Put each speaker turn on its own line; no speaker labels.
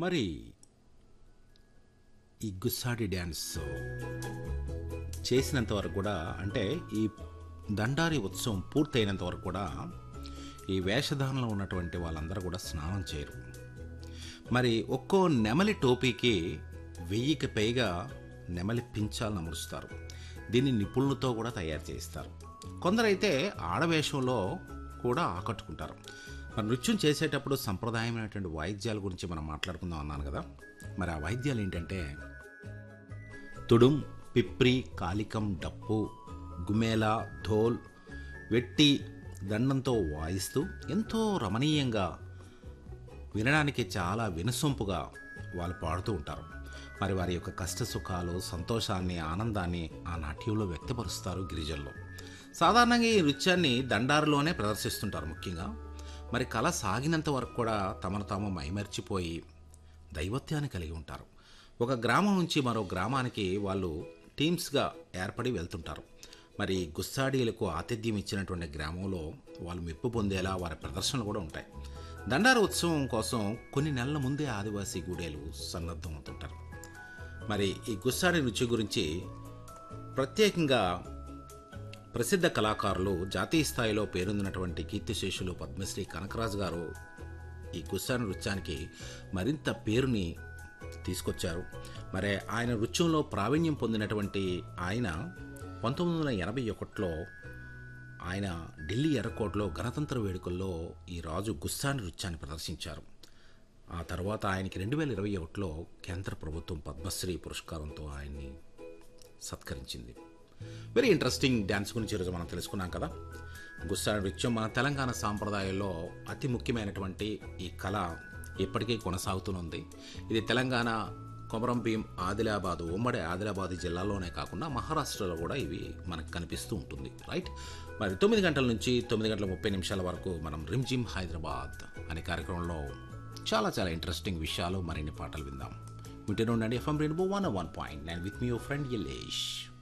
మరి ఈ గుస్సాడి డ్యాన్స్ చేసినంత వరకు కూడా అంటే ఈ దండారి ఉత్సవం పూర్తయినంత వరకు కూడా ఈ వేషధారణలో ఉన్నటువంటి వాళ్ళందరూ కూడా స్నానం చేయరు మరి ఒక్కో నెమలి టోపీకి వెయ్యికి పైగా నెమలి పించాలను అమరుస్తారు దీన్ని నిపుణులతో కూడా తయారు చేస్తారు కొందరైతే ఆడవేషంలో కూడా ఆకట్టుకుంటారు మరి నృత్యం చేసేటప్పుడు సంప్రదాయమైనటువంటి వాయిద్యాల గురించి మనం మాట్లాడుకుందాం అన్నాను కదా మరి ఆ వాయిద్యాలు ఏంటంటే తుడుం పిప్రి కాలికం డప్పు గుమేల ధోల్ వెట్టి దండంతో వాయిస్తూ ఎంతో రమణీయంగా వినడానికి చాలా వినసొంపుగా వాళ్ళు పాడుతూ ఉంటారు మరి వారి యొక్క కష్ట సుఖాలు సంతోషాన్ని ఆనందాన్ని ఆ నాట్యంలో వ్యక్తపరుస్తారు గిరిజనులు సాధారణంగా ఈ నృత్యాన్ని దండారులోనే ప్రదర్శిస్తుంటారు ముఖ్యంగా మరి కళ సాగినంత వరకు కూడా తమను తాము మైమర్చిపోయి దైవత్యాన్ని కలిగి ఉంటారు ఒక గ్రామం నుంచి మరో గ్రామానికి వాళ్ళు టీమ్స్గా ఏర్పడి వెళ్తుంటారు మరి గుస్సాడీలకు ఆతిథ్యం ఇచ్చినటువంటి గ్రామంలో వాళ్ళు మెప్పు పొందేలా వారి ప్రదర్శనలు కూడా ఉంటాయి దండార ఉత్సవం కోసం కొన్ని నెలల ముందే ఆదివాసీ గూడేలు సన్నద్ధమవుతుంటారు మరి ఈ గుస్సాడి రుచి గురించి ప్రత్యేకంగా ప్రసిద్ధ కళాకారులు జాతీయ స్థాయిలో పేరొందినటువంటి కీర్తిశేషులు పద్మశ్రీ కనకరాజు గారు ఈ గుస్సాడి నృత్యానికి మరింత పేరుని తీసుకొచ్చారు మరి ఆయన నృత్యంలో ప్రావీణ్యం పొందినటువంటి ఆయన పంతొమ్మిది వందల ఎనభై ఒకటిలో ఆయన ఢిల్లీ ఎర్రకోటలో గణతంత్ర వేడుకల్లో ఈ రాజు గుస్సాని నృత్యాన్ని ప్రదర్శించారు ఆ తర్వాత ఆయనకి రెండు వేల ఇరవై ఒకటిలో కేంద్ర ప్రభుత్వం పద్మశ్రీ పురస్కారంతో ఆయన్ని సత్కరించింది వెరీ ఇంట్రెస్టింగ్ డ్యాన్స్ గురించి ఈరోజు మనం తెలుసుకున్నాం కదా గుస్సాడి నృత్యం మన తెలంగాణ సాంప్రదాయంలో అతి ముఖ్యమైనటువంటి ఈ కళ ఇప్పటికీ కొనసాగుతూనుంది ఇది తెలంగాణ కొమరం భీం ఆదిలాబాద్ ఉమ్మడి ఆదిలాబాద్ జిల్లాలోనే కాకుండా మహారాష్ట్రలో కూడా ఇవి మనకు కనిపిస్తూ ఉంటుంది రైట్ మరి తొమ్మిది గంటల నుంచి తొమ్మిది గంటల ముప్పై నిమిషాల వరకు మనం రిమ్జిమ్ హైదరాబాద్ అనే కార్యక్రమంలో చాలా చాలా ఇంట్రెస్టింగ్ విషయాలు మరిన్ని పాటలు విందాం వింటూనే ఉండండి FM rainbow one one point నేను with me your friend Yalesh